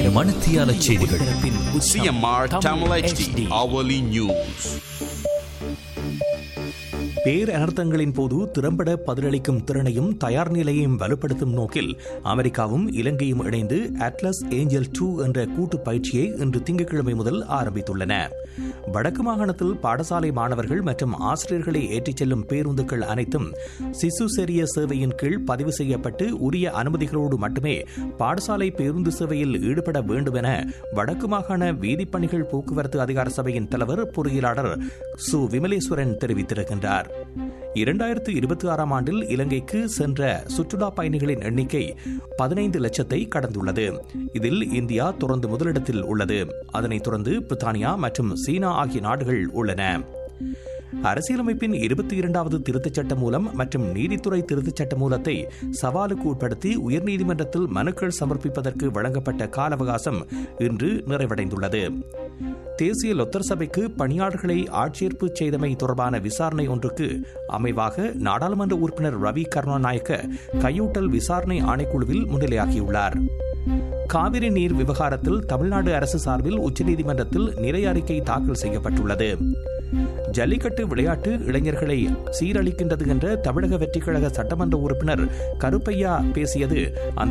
மணத்தியால செய்திகள் CMR Tamil HD hourly news. பேரனர்த்தங்களின் போது திறம்பட பதிலளிக்கும் திறனையும் தயார் நிலையையும் வலுப்படுத்தும் நோக்கில் அமெரிக்காவும் இலங்கையும் இணைந்து அட்லஸ் ஏஞ்சல் டூ என்ற கூட்டு பயிற்சியை இன்று திங்கட்கிழமை முதல் ஆரம்பித்துள்ளன வடக்கு மாகாணத்தில் பாடசாலை மாணவர்கள் மற்றும் ஆசிரியர்களை ஏற்றிச் செல்லும் பேருந்துகள் அனைத்தும் சிசு செரிய சேவையின் கீழ் பதிவு செய்யப்பட்டு உரிய அனுமதிகளோடு மட்டுமே பாடசாலை பேருந்து சேவையில் ஈடுபட வேண்டும் என வடக்கு மாகாண வீதிப்பணிகள் போக்குவரத்து அதிகார சபையின் தலைவர் பொறியியலாளர் சு விமலேஸ்வரன் தெரிவித்திருக்கின்றார் இரண்டாயிரத்து இருபத்தி ஆறாம் ஆண்டில் இலங்கைக்கு சென்ற சுற்றுலா பயணிகளின் எண்ணிக்கை பதினைந்து லட்சத்தை கடந்துள்ளது இதில் இந்தியா தொடர்ந்து முதலிடத்தில் உள்ளது அதனைத் தொடர்ந்து பிரித்தானியா மற்றும் சீனா ஆகிய நாடுகள் உள்ளன அரசியலமைப்பின் இருபத்தி இரண்டாவது திருத்தச் சட்ட மூலம் மற்றும் நீதித்துறை திருத்தச் சட்ட மூலத்தை சவாலுக்கு உட்படுத்தி உயர்நீதிமன்றத்தில் மனுக்கள் சமர்ப்பிப்பதற்கு வழங்கப்பட்ட கால அவகாசம் இன்று நிறைவடைந்துள்ளது தேசிய லொத்தர் சபைக்கு பணியாளர்களை ஆட்சேர்ப்பு செய்தமை தொடர்பான விசாரணை ஒன்றுக்கு அமைவாக நாடாளுமன்ற உறுப்பினர் ரவி கருணாநாயக்க கையூட்டல் விசாரணை ஆணைக்குழுவில் முன்னிலையாகியுள்ளார் காவிரி நீர் விவகாரத்தில் தமிழ்நாடு அரசு சார்பில் உச்சநீதிமன்றத்தில் நிறை அறிக்கை தாக்கல் செய்யப்பட்டுள்ளது ஜல்லிக்கட்டு விளையாட்டு இளைஞர்களை சீரழிக்கின்றது என்ற தமிழக வெற்றிக் கழக சட்டமன்ற உறுப்பினர் கருப்பையா பேசியது அந்த